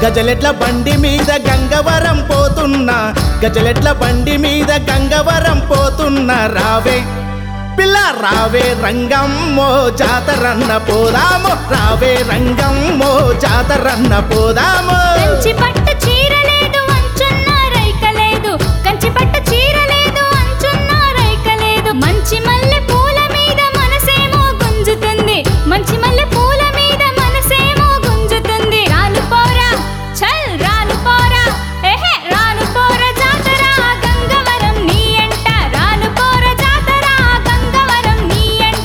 గజలెట్ల బండి మీద గంగవరం పోతున్నా గజలెట్ల బండి మీద గంగవరం పోతున్నా రావే పిల్ల రావే రంగమ్మో జాతరన్న పోదాము రావే రంగమ్మో జాతరన్న పోదాము కంచి పట్టు చీర లేదు అంచున్న రైక లేదు కంచి పట్టు చీర లేదు అంచున్న రైక లేదు మంచి మల్లె పూల మీద మనసేమో గుంజుతుంది మంచి మల్లె పూల మీద మనసేమో గుంజుతుంది రాను పోరా చల్ రాను పోరా ఎహే రాను పోరా జాతర గంగవరం నీ అంట రాను పోరా జాతర గంగవరం నీ అంట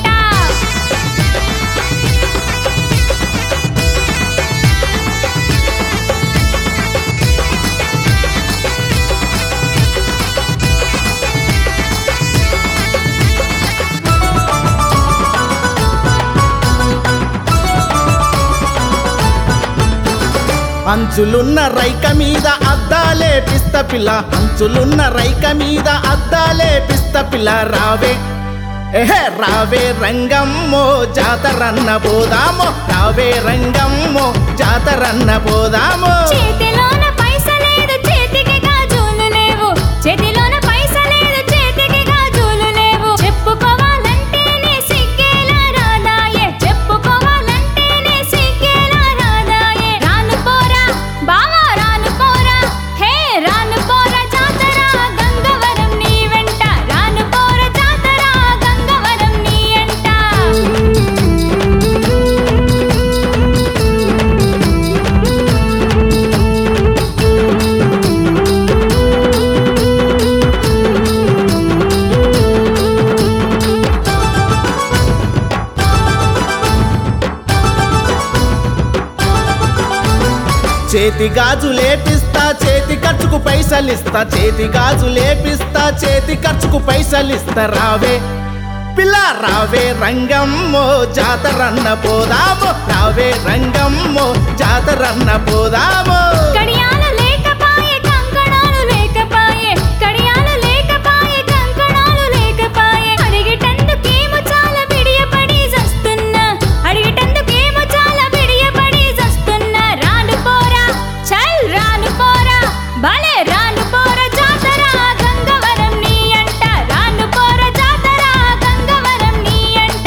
అంచులున్న రైక మీద అద్దాలే పిస్త పిల్ల అంచులున్న రైక మీద అద్దాలే పిస్త పిల్ల రావే ఎహే రావే రంగమ్మో జాతరన్న పోదాము రావే రంగమ్మో జాతరన్న పోదాము చేతిలోన పైసలేదు చేతికి గాజులు లేవు చేతిలోన పైసలేదు చేతికి గాజులు లేవు చెప్పుకోవాలంటేనే సిగ్గేలా రాదాయే చెప్పుకోవాలంటేనే సిగ్గేలా రాదాయే రాను పోరా బావా రాను పోరా హే రాను పోరా జాతర గంగవరం నీ వెంట రాను పోరా జాతర గంగవరం నీ అంట చేతి గాజు లేపిస్తా చేతి ఖర్చుకు పైసలిస్తా చేతి గాజు లేపిస్తా చేతి ఖర్చుకు పైసలిస్తా రావే పిల్ల రావే రంగమ్మో జాతరన్న పోదాము రావే రంగమ్మో జాతరన్న పోదాము కడియాలు లేకపాయే కంకణాలు లేకపాయే కడియాలు లేకపాయే కంకణాలు లేకపాయే అడిగేటందుకేమో చాలా బిడియపడి జస్తున్నా అడిగేటందుకేమో చాలా బిడియపడి జస్తున్నా రాను పోరా చల్ రాను పోరా భలే రాను పోరా జాతర గంగవరం నీ అంట రాను పోరా జాతర గంగవరం నీ అంట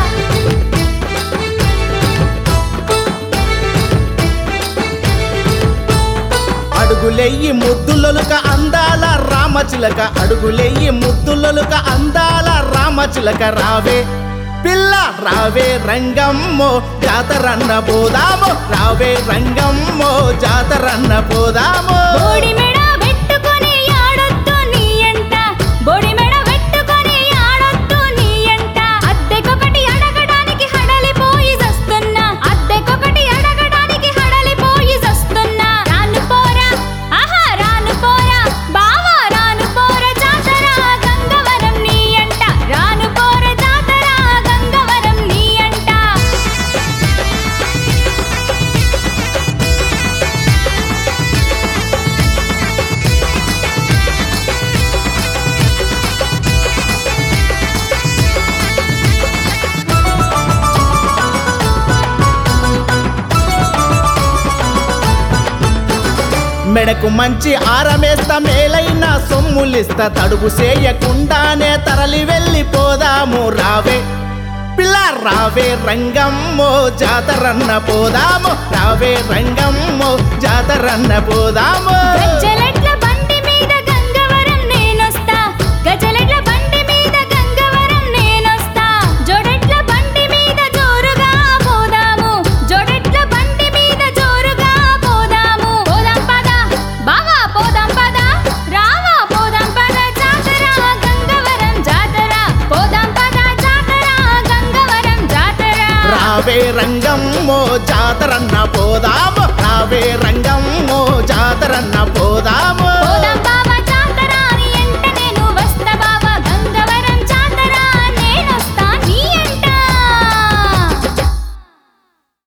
అడుగులెయ్యి ముద్దులొలుక అందాల రామచిలక అడుగులెయ్యి ముద్దులొలుక అందాల రామచిలక రావే పిల్ల రావే రంగమ్మో జాతరన్న పోదాము రావే రంగమ్మో జాతరన్న పోదాము బోడి మెడ పెట్టుకొని ఆడొద్దు నీ అంట బోడి మెడ పెట్టుకొని ఆడొద్దు నీ అంట అద్దెకొకటి అడగడానికి హడలిపోయి జస్తున్నా అద్దెకొకటి అడగడానికి హడలిపోయి జస్తున్నా రాను పోరా ఆహా రాను పోరా బావా రాను పోరా జాతర గంగవరం నీ అంట రాను పోరా జాతర గంగవరం నీ అంట మెడకు మంచి ఆరమేస్తా మేలైన సొమ్ములిస్తా తడుగు చేయకుండానే తరలి వెళ్ళిపోదాము రావే పిల్ల రావే రంగమ్మో జాతరన్న పోదాము రావే రంగమ్మో జాతరన్న పోదాము గజ్జలెట్ల బండి మీద గంగవరం నేనొస్తా గజలెట్ల బండి మీద గంగవరం నేనొస్తా జోడెట్ల బండి మీద జోరుగా పోదాము జోడెట్ల బండి మీద జోరుగా పోదాము పోదాం పద బావా పోదాం పద రావా పోదాం పద జాతర గంగవరం జాతర పోదాం పద జాతర గంగవరం జాతర రావే రంగమ్మో జాతరన్న పోదాము రావే రంగమ్మో జాతరన్న పోదాము పోదాం బావా